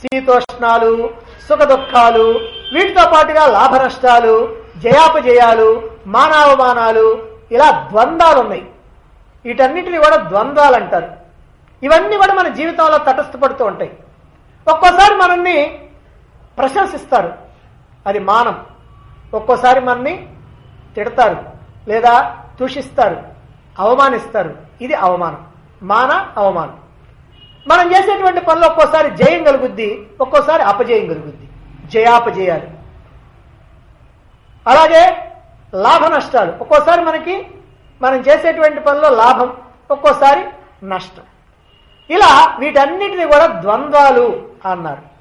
శీతోష్ణాలు సుఖ దుఃఖాలు వీటితో పాటుగా లాభ నష్టాలు జయాపజయాలు మానావమానాలు ఇలా ద్వంద్వాలు ఉన్నాయి వీటన్నిటిని కూడా ద్వంద్వాలు అంటారు ఇవన్నీ కూడా మన జీవితంలో తటస్థపడుతూ ఉంటాయి ఒక్కోసారి మనల్ని ప్రశంసిస్తారు అది మానం ఒక్కోసారి మనల్ని తిడతారు లేదా దూషిస్తారు అవమానిస్తారు ఇది అవమానం మాన అవమానం మనం చేసేటువంటి పనులు ఒక్కోసారి జయం కలుగుద్ది ఒక్కోసారి అపజయం కలుగుద్ది జయాపజయాలు అలాగే లాభ నష్టాలు ఒక్కోసారి మనకి మనం చేసేటువంటి పనిలో లాభం ఒక్కోసారి నష్టం ఇలా వీటన్నిటిని కూడా ద్వంద్వాలు అన్నారు